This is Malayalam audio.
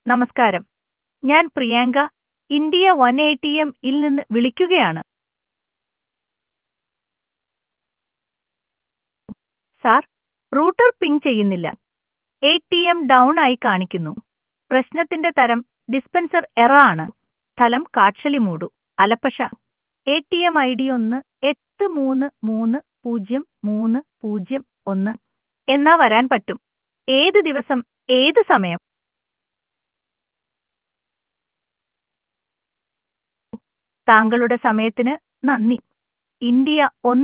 നമസ്കാരം ഞാൻ Priyanka India one A T M ഇൽ നിന്ന് വിളിക്കുകയാണ് സാർ റൂട്ടർ പിങ് ചെയ്യുന്നില്ല എ ടി എം ഡൗൺ ആയി കാണിക്കുന്നു പ്രശ്നത്തിന്റെ തരം ഡിസ്പെൻസർ എറ ആണ് സ്ഥലം കാട്ശലിമൂടു അലപ്പശ A T M I D ഒന്ന് എട്ട് മൂന്ന് മൂന്ന് പൂജ്യം മൂന്ന് പൂജ്യം ഒന്ന് എന്നാ വരാൻ പറ്റും ഏത് ദിവസം ഏത് സമയം താങ്കളുടെ സമയത്തിന് നന്ദി ഇന്ത്യ ഒന്ന്